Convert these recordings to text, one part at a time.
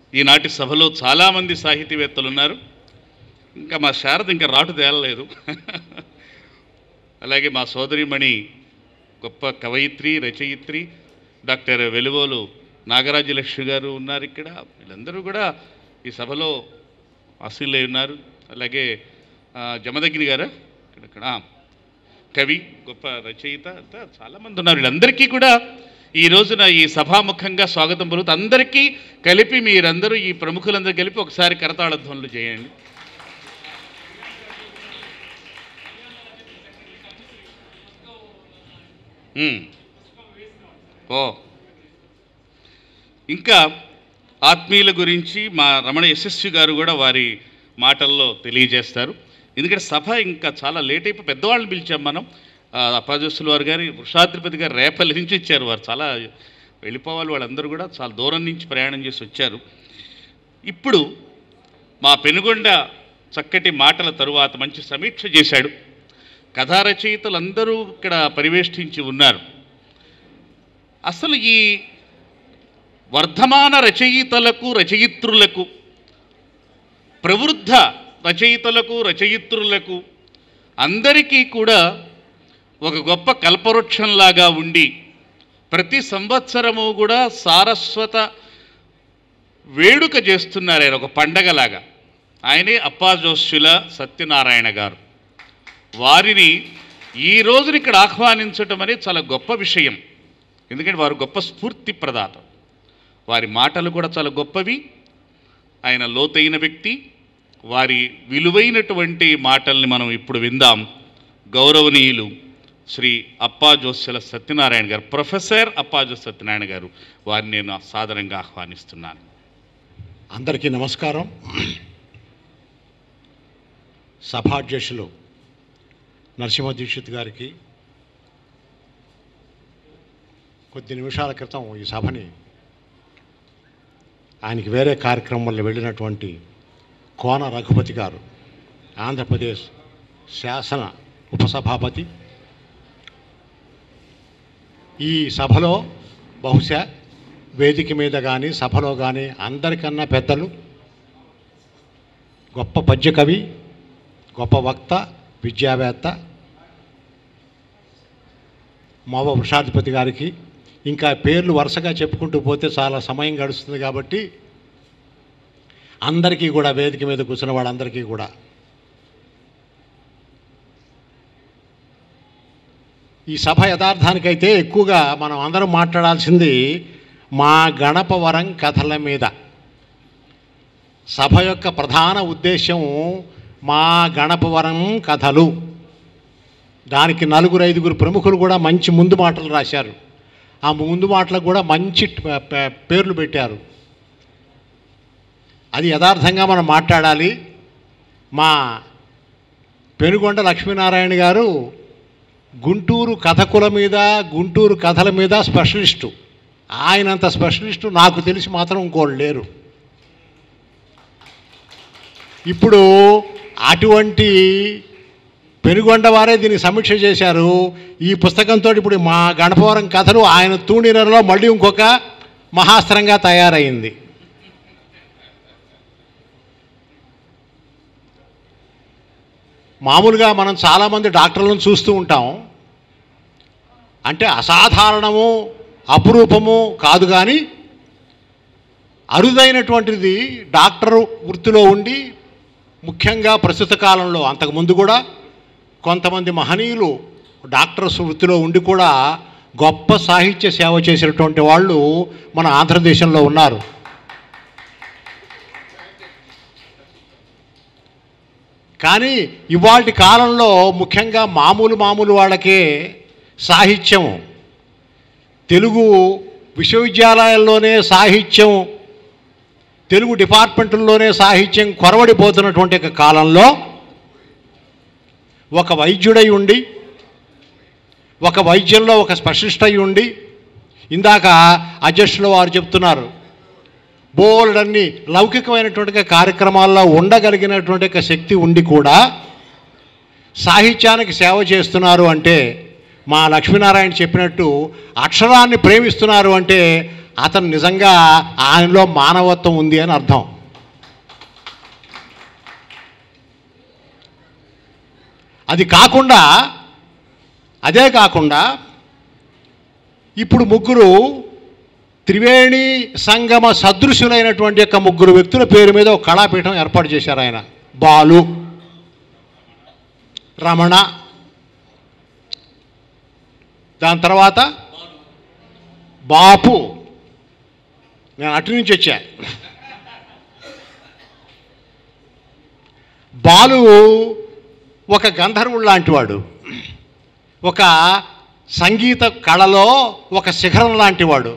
ఈనాటి సభలో చాలామంది సాహితీవేత్తలు ఉన్నారు ఇంకా మా శారద ఇంకా రాటు తేలలేదు అలాగే మా సోదరిమణి గొప్ప కవయిత్రి రచయిత్రి డాక్టర్ వెలువోలు నాగరాజలక్ష్మి గారు ఉన్నారు ఇక్కడ వీళ్ళందరూ కూడా ఈ సభలో అసూలై ఉన్నారు అలాగే ఆ, జమదగ్ని గారు ఇక్కడ ఇక్కడ ఆ, కవి గొప్ప రచయిత అంతా చాలామంది ఉన్నారు వీళ్ళందరికీ కూడా ఈ రోజున ఈ సభాముఖంగా స్వాగతం పలుకుతూ అందరికీ కలిపి మీరందరూ ఈ ప్రముఖులందరూ కలిపి ఒకసారి కరతాళధ్వనులు చేయండి ఉమ్. ఓ ఇంకా ఆత్మీయుల గురించి మా రమణ యశస్వి గారు కూడా వారి మాటల్లో తెలియజేస్తారు ఎందుకంటే సభ ఇంకా చాలా లేట్ అయిపోయి పెద్దవాళ్ళని పిలిచాం మనం ఆ, అప్పాజస్సుల వారు గారి వృషాద్రిపతి గారు రేపల్లి నుంచి వచ్చారు వారు చాలా వెళ్ళిపోవాలి వాళ్ళందరూ కూడా చాలా దూరం నుంచి ప్రయాణం చేసి వచ్చారు ఇప్పుడు మా పెనుగొండ చక్కటి మాటల తరువాత మంచి సమీక్ష చేశాడు కథా రచయితలందరూ ఇక్కడ పరివేష్టించి ఉన్నారు అసలు ఈ వర్ధమాన రచయితలకు రచయిత్రులకు ప్రవృద్ధ రచయితలకు రచయిత్రులకు అందరికీ కూడా ఒక గొప్ప కల్పవృక్షంలాగా ఉండి ప్రతి సంవత్సరము కూడా సారస్వత వేడుక చేస్తున్నారు ఆయన ఒక పండగలాగా ఆయనే అప్పాజోష్యుల సత్యనారాయణ గారు వారిని ఈ రోజున ఇక్కడ ఆహ్వానించటం అనేది చాలా గొప్ప విషయం ఎందుకంటే వారు గొప్ప స్ఫూర్తి ప్రదాత వారి మాటలు కూడా చాలా గొప్పవి ఆయన లోతైన వ్యక్తి వారి విలువైనటువంటి మాటల్ని మనం ఇప్పుడు విందాం గౌరవనీయులు శ్రీ అప్పా జోస్యల సత్యనారాయణ గారు ప్రొఫెసర్ అప్పా జోస్ సత్యనారాయణ గారు వారిని నేను సాదరంగా ఆహ్వానిస్తున్నాను అందరికీ నమస్కారం సభాధ్యక్షులు నరసింహ దీక్షిత్ గారికి కొద్ది నిమిషాల క్రితం ఈ సభని ఆయనకి వేరే కార్యక్రమం వల్ల వెళ్ళినటువంటి కోన రఘుపతి గారు ఆంధ్రప్రదేశ్ శాసన ఉపసభాపతి ఈ సభలో బహుశా వేదిక మీద కానీ సభలో కానీ అందరికన్నా పెద్దలు గొప్ప పద్య కవి గొప్ప వక్త విద్యావేత్త మోవ వృషాధిపతి గారికి ఇంకా పేర్లు వరుసగా చెప్పుకుంటూ పోతే చాలా సమయం గడుస్తుంది కాబట్టి అందరికీ కూడా వేదిక మీద కూర్చున్న వాళ్ళందరికీ కూడా ఈ సభ యథార్థానికైతే ఎక్కువగా మనం అందరం మాట్లాడాల్సింది మా గణపవరం కథల మీద సభ యొక్క ప్రధాన ఉద్దేశం మా గణపవరం కథలు దానికి నలుగురు ఐదుగురు ప్రముఖులు కూడా మంచి ముందు మాటలు రాశారు ఆ ముందు మాటలకు కూడా మంచి ప- ప- పేర్లు పెట్టారు అది యథార్థంగా మనం మాట్లాడాలి మా పెనుగొండ లక్ష్మీనారాయణ గారు గుంటూరు కథకుల మీద గుంటూరు కథల మీద స్పెషలిస్టు ఆయనంత స్పెషలిస్టు నాకు తెలిసి మాత్రం ఇంకోళ్ళు లేరు ఇప్పుడు అటువంటి పెనుగొండ వారే దీన్ని సమీక్ష చేశారు ఈ పుస్తకంతో ఇప్పుడు మా గణపవరం కథలు ఆయన తూణీలలో మళ్ళీ ఇంకొక మహాస్త్రంగా తయారైంది మామూలుగా మనం చాలామంది డాక్టర్లను చూస్తూ ఉంటాం అంటే అసాధారణము అపురూపము కాదు కానీ అరుదైనటువంటిది డాక్టర్ వృత్తిలో ఉండి ముఖ్యంగా ప్రస్తుత కాలంలో అంతకుముందు కూడా కొంతమంది మహనీయులు డాక్టర్స్ వృత్తిలో ఉండి కూడా గొప్ప సాహిత్య సేవ చేసినటువంటి వాళ్ళు మన ఆంధ్రదేశంలో ఉన్నారు కానీ ఇవాటి కాలంలో ముఖ్యంగా మామూలు మామూలు వాళ్ళకే సాహిత్యం తెలుగు విశ్వవిద్యాలయాల్లోనే సాహిత్యం తెలుగు డిపార్ట్మెంట్ల్లోనే సాహిత్యం కొరవడిపోతున్నటువంటి ఒక కాలంలో ఒక వైద్యుడై ఉండి ఒక వైద్యంలో ఒక స్పెషలిస్ట్ అయి ఉండి ఇందాక అధ్యక్షులు వారు చెప్తున్నారు బోల్డన్ని లౌకికమైనటువంటి కార్యక్రమాల్లో ఉండగలిగినటువంటి ఒక శక్తి ఉండి కూడా సాహిత్యానికి సేవ చేస్తున్నారు అంటే మా లక్ష్మీనారాయణ చెప్పినట్టు అక్షరాన్ని ప్రేమిస్తున్నారు అంటే అతను నిజంగా ఆయనలో మానవత్వం ఉంది అని అర్థం అది కాకుండా అదే కాకుండా ఇప్పుడు ముగ్గురు త్రివేణి సంగమ సదృశులైనటువంటి యొక్క ముగ్గురు వ్యక్తుల పేరు మీద ఒక కళాపీఠం ఏర్పాటు చేశారు ఆయన బాలు రమణ దాని తర్వాత బాపు నేను అటు నుంచి వచ్చా బాలు ఒక గంధర్వుడు లాంటివాడు ఒక సంగీత కళలో ఒక శిఖరం లాంటివాడు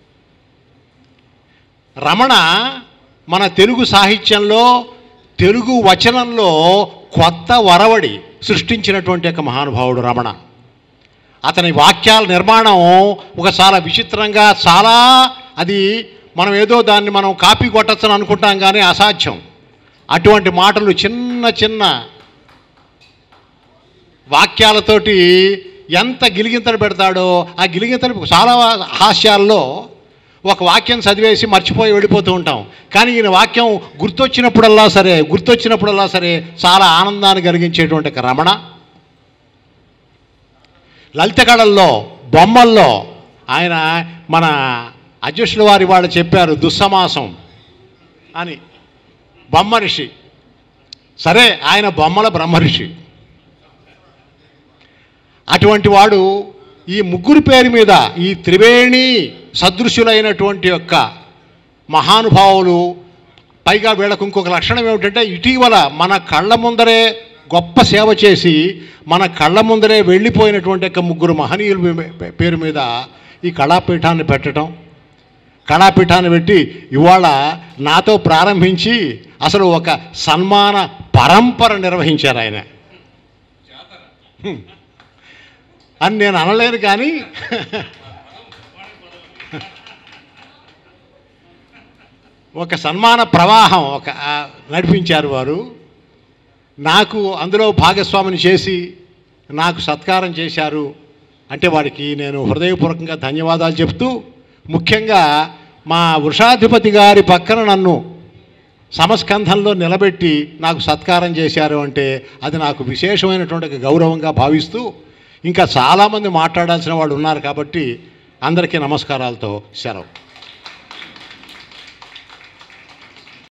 రమణ మన తెలుగు సాహిత్యంలో తెలుగు వచనంలో కొత్త వరవడి సృష్టించినటువంటి ఒక మహానుభావుడు రమణ అతని వాక్యాల నిర్మాణం ఒక చాలా విచిత్రంగా చాలా అది మనం ఏదో దాన్ని మనం కాపీ కొట్టచ్చని అనుకుంటాం కానీ అసాధ్యం అటువంటి మాటలు చిన్న చిన్న వాక్యాలతోటి ఎంత గిలిగింతలు పెడతాడో ఆ గిలిగింతలు చాలా హాస్యాల్లో ఒక వాక్యం చదివేసి మర్చిపోయి వెళ్ళిపోతూ ఉంటాం కానీ ఈయన వాక్యం గుర్తొచ్చినప్పుడల్లా సరే గుర్తొచ్చినప్పుడల్లా సరే చాలా ఆనందాన్ని కలిగించేటువంటి ఒక రమణ లలిత కళల్లో బొమ్మల్లో ఆయన మన అధ్యక్షుల వారి వాళ్ళు చెప్పారు దుస్సమాసం అని బొమ్మ ఋషి సరే ఆయన బొమ్మల బ్రహ్మర్షి అటువంటి వాడు ఈ ముగ్గురు పేరు మీద ఈ త్రివేణి సదృశులైనటువంటి యొక్క మహానుభావులు పైగా వీళ్ళకు ఇంకొక లక్షణం ఏమిటంటే ఇటీవల మన కళ్ళ ముందరే గొప్ప సేవ చేసి మన కళ్ళ ముందరే వెళ్ళిపోయినటువంటి యొక్క ముగ్గురు మహనీయుల మీ- పేరు మీద ఈ కళాపీఠాన్ని పెట్టడం కళాపీఠాన్ని పెట్టి ఇవాళ నాతో ప్రారంభించి అసలు ఒక సన్మాన పరంపర నిర్వహించారు ఆయన హ్మ్. అని నేను అనలేను కానీ ఒక సన్మాన ప్రవాహం ఒక ఆ, నడిపించారు వారు నాకు అందులో భాగస్వామిని చేసి నాకు సత్కారం చేశారు అంటే వాడికి నేను హృదయపూర్వకంగా ధన్యవాదాలు చెప్తూ ముఖ్యంగా మా వృషాధిపతి గారి పక్కన నన్ను సమస్కంధంలో నిలబెట్టి నాకు సత్కారం చేశారు అంటే అది నాకు విశేషమైనటువంటి ఒక గౌరవంగా భావిస్తూ ఇంకా చాలామంది మాట్లాడాల్సిన వాళ్ళు ఉన్నారు కాబట్టి అందరికీ నమస్కారాలతో సెలవు